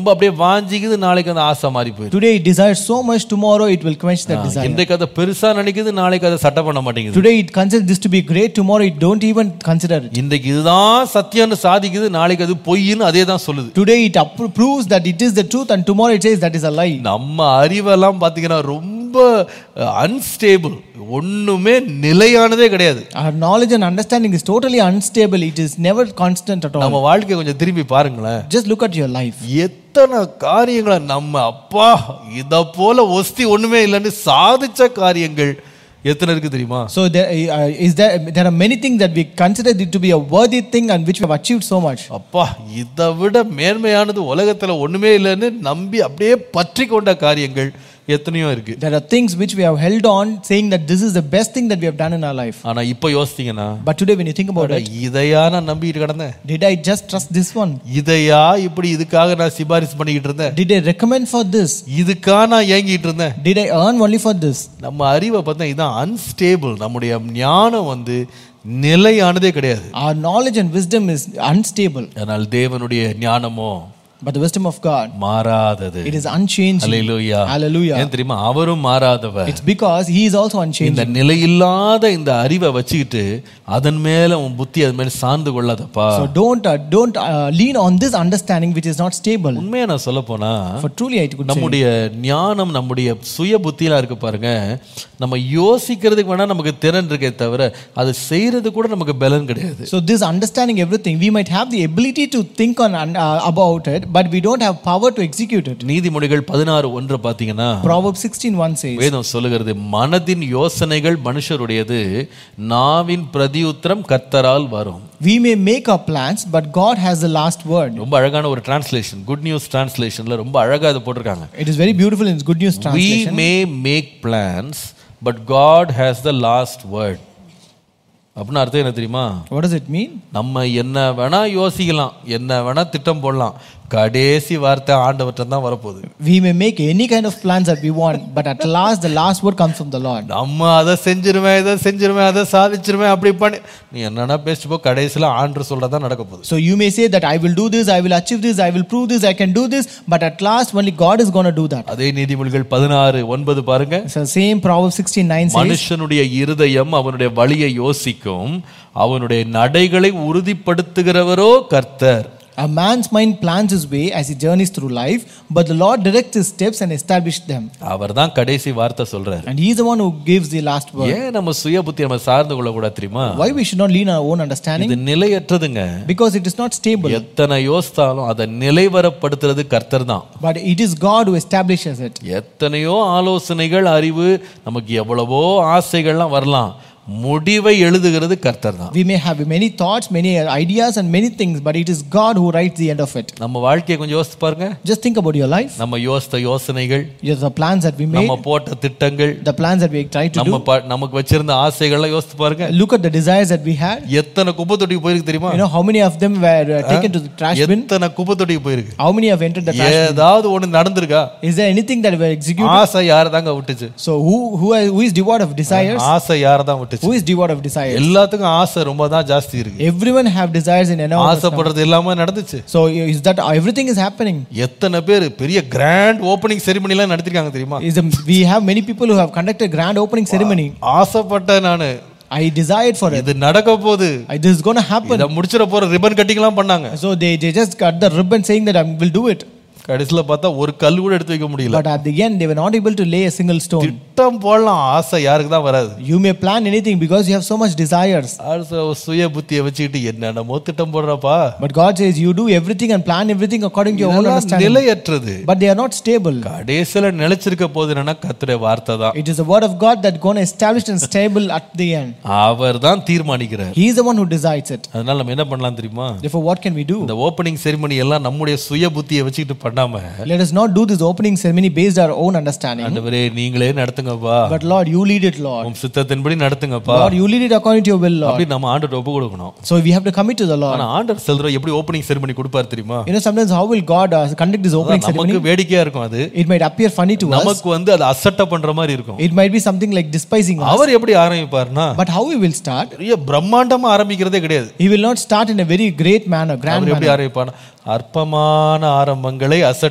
ரொம்ப அப்படியே வாஞ்சிக்குது நாளைக்கு அந்த ஆசை மாறி போயிடும் Today it desires so much, tomorrow it will quench that desire. இன்றைக்கு அதை பெருசா நினைக்குது நாளைக்கு அதை சட்டை பண்ண மாட்டேங்குது Today it considers this to be great, tomorrow it don't even consider it. இன்றைக்கு இதுதான் சத்தியம்னு சாதிக்குது நாளைக்கு அது பொய்ன்னு அதே தான் சொல்லுது Today it up- proves that it is the truth and tomorrow it says that is a lie. நம்ம அறிவெல்லாம் பார்த்தீங்கன்னா ரொம்ப அன்ஸ்டேபிள் ஒண்ணுமே நிலையானதே கிடையாது Our knowledge and understanding is totally unstable. It is never constant at all. நம்ம வாழ்க்கையை கொஞ்சம் திரும்பி பாருங்களேன் Just look at your life. எத்தனை காரியங்களை நம்ம அப்பா இத போல ஒஸ்தி ஒண்ணுமே இல்லைன்னு சாதிச்ச காரியங்கள் எத்தனை இருக்கு தெரியுமா So there uh, is there there are many things that we consider it to be a worthy thing and which we have achieved so much. அப்பா இதை விட மேன்மையானது உலகத்துல ஒண்ணுமே இல்லைன்னு நம்பி அப்படியே பற்றி கொண்ட காரியங்கள் எத்தனையோ இருக்கு There are things which we have held on, saying that this is the best thing that we have done in our life. ஆனா இப்ப யோசித்தீங்கன்னா But today, when you think about it, இதையா நான் நம்பிட்டு கிடந்தேன் did I just trust this one? இதையா இப்படி இதுக்காக நான் சிபாரிசு பண்ணிக்கிட்டு இருந்தேன் Did I recommend for this? இதுக்கா நான் ஏங்கிட்டு இருந்தேன் Did I earn only for this? நம்ம அறிவை பார்த்தா இதான் அன்ஸ்டேபிள் நம்முடைய ஞானம் வந்து நிலையானதே கிடையாது Our knowledge and wisdom is unstable, ஆனால் தேவனுடைய ஞானமோ but the wisdom of God, மாறாதது it is unchanging. Hallelujah Hallelujah. ஏன் தெரியுமா அவரும் மாறாதவர் It's because He is also unchanging. இந்த நிலையில்லாத இந்த அறிவை வச்சுக்கிட்டு அதன் மேல உன் புத்தி அது மேல சார்ந்து கொள்ளாதப்பா So don't uh, don't uh, lean on this understanding which is not stable. உண்மையா நான் சொல்ல போனா For truly, I could say, நம்முடைய ஞானம் நம்முடைய சுய புத்தியெல்லாம் இருக்கு பாருங்க நம்ம யோசிக்கிறதுக்கு வேணா நமக்கு திறன் இருக்கே தவிர அது செய்யறது கூட நமக்கு பலன் கிடையாது so this understanding everything, we might have the ability to think on uh, about it, but we don't have power to execute it. நீதிமொழிகள் பதினாறு ஒன்று பாத்தீங்கன்னா Proverbs 16:1 says. வேதம் சொல்லுகிறது மனதின் யோசனைகள் மனுஷருடையது நாவின் பிரதியுத்தரம் கர்த்தரால் வரும் We may make our plans, but God has the last word. ரொம்ப அழகான ஒரு டிரான்ஸ்லேஷன் குட் நியூஸ் டிரான்ஸ்லேஷன்ல ரொம்ப அழகா அதை போட்டிருக்காங்க It is very beautiful in Good News we translation. may make plans but god has the last word அப்படின்னு அர்த்தம் என்ன தெரியுமா What does it mean? நம்ம என்ன வேணா யோசிக்கலாம் என்ன வேணா திட்டம் போடலாம் கடைசி வார்த்தை ஆண்டவர்கிட்ட தான் வரப்போகுது We may make any kind of plans that we want, but at last the last word comes from the Lord. நம்ம அதை செஞ்சிருவேன் இதை செஞ்சிருவேன் அதை சாதிச்சிருவேன் அப்படி பண்ணி நீ என்னன்னா பேசிட்டு போ கடைசியில் ஆண்டு சொல்றதான் நடக்க போகுது So you may say that I will do this, I will achieve this, I will prove this, I can do this, but at last only God is going to do that. அதே நீதிமொழிகள் பதினாறு ஒன்பது பாருங்க So same Proverbs 16:9 says, மனுஷனுடைய இருதயம் அவனுடைய வழியை யோசிக்கும் அவனுடைய நடைகளை உறுதிப்படுத்துகிறவரோ கர்த்தர் A man's mind plans his way as he journeys through life, but the Lord directs his steps and establishes them. அவர் தான் கடைசி வார்த்தை சொல்றாரு And he is the one who gives the last word. ஏன் நம்ம சுய புத்தி நம்ம சார்ந்து கொள்ள கூட தெரியுமா Why we should not lean on our own understanding? இது நிலையற்றதுங்க Because it is not stable. எத்தனை யோசித்தாலும் அதை நிலைவரப்படுத்துறது கர்த்தர் தான் But it is God who establishes it. எத்தனையோ ஆலோசனைகள் அறிவு நமக்கு எவ்வளவோ ஆசைகள்லாம் வரலாம் முடிவை எழுதுகிறது கர்த்தர் தான் We may have many thoughts, many ideas, and many things, but it is God who writes the end of it. நம்ம வாழ்க்கையை கொஞ்சம் யோசித்து பாருங்க Just think about your life, நம்ம யோசித்த யோசனைகள் Yes, the plans that we made, நம்ம போட்ட திட்டங்கள் the plans that we tried to நம்ம do. ப- நமக்கு வச்சிருந்த ஆசைகள்லாம் யோசித்து பாருங்க Look at the desires that we had. எத்தனை குப்பை தொட்டிக்கு போயிருக்கு தெரியுமா You know how many of them were uh, taken to the trash bin? எத்தனை குப்பை தொட்டிக்கு போயிருக்கு How many have entered the trash? ஏதாவது ஒண்ணு நடந்திருக்கா Is there anything that were executed? ஆசை யாரை தாங்க விட்டுச்சு So who who, are- who is devoid of desires? ஆசை யாரை தான் விட்டுச்சு Who is devoid of desires? எல்லாத்துக்கும் ஆசை ரொம்ப தான் ஜாஸ்தி இருக்கு Everyone have desires in enormous. ஆசைப்படுறது எல்லாமே நடந்துச்சு So is that everything is happening? எத்தனை பேர் பெரிய கிராண்ட் ஓப்பனிங் செரிமனி எல்லாம் நடத்திருக்காங்க தெரியுமா Is the, we have many people who have conducted grand opening ceremony. ஆசைப்பட்டேன் நானு I desired for it. இது நடக்க போகுது I, this is going to happen. இதை முடிச்சிட போற ரிப்பன் கட்டிங்லாம் பண்ணாங்க So they, they just cut the ribbon saying that I will do it. கடைசியில பார்த்தா ஒரு கல் கூட எடுத்து வைக்க முடியல But at the end, they were not able to lay a single stone. திட்டம் போடலாம் ஆசை யாருக்கு தான் வராது You may plan anything because you have so much desires. அடுத்த சுய புத்தியை வச்சுக்கிட்டு என்னென்னமோ திட்டம் போடுறப்பா But God says you do everything and plan everything according to your own இதெல்லாம் understanding. நிலையற்றது But they are not stable. கடைசியில நிலைச்சிருக்க போது என்னன்னா கத்துடைய வார்த்தை தான் It is the word of God that going to establish and stable at the end. அவர் தான் தீர்மானிக்கிறார் He is the one who decides it. அதனால நம்ம என்ன பண்ணலாம் தெரியுமா Therefore, what can we do? இந்த ஓப்பனிங் செரிமனி எல்லாம் நம்முடைய சுய புத்தியை வச்சுக்கிட்டு பண்ணாம Let us not do this opening ceremony based our own understanding. ஆண்டவரே நீங்களே நடத்துங்கப்பா But Lord, you lead it, Lord. உம் சித்தத்தின்படி நடத்துங்கப்பா Lord, you lead it according to your will, Lord. அப்படி நம்ம ஆண்டர் ஒப்பு கொடுக்கணும் So we have to commit to the Lord. ஆனா ஆண்டர் செல்ற எப்படி ஓப்பனிங் செரிமனி கொடுப்பாரு தெரியுமா You know, sometimes how will God uh, conduct this opening ceremony? நமக்கு வேடிக்கையா இருக்கும் அது It might appear funny to us. நமக்கு வந்து அது அசட்டை பண்ற மாதிரி இருக்கும் It might be something like despising us. அவர் எப்படி ஆரம்பிப்பாருன்னா But how we will start? பெரிய பிரம்மாண்டமா ஆரம்பிக்கிறதே கிடையாது He will not start in a very great manner, grand our manner. எப்படி ஆரம்பிப்பாருன்னா அற்பமான ஆரம்பங்களை அசட்டை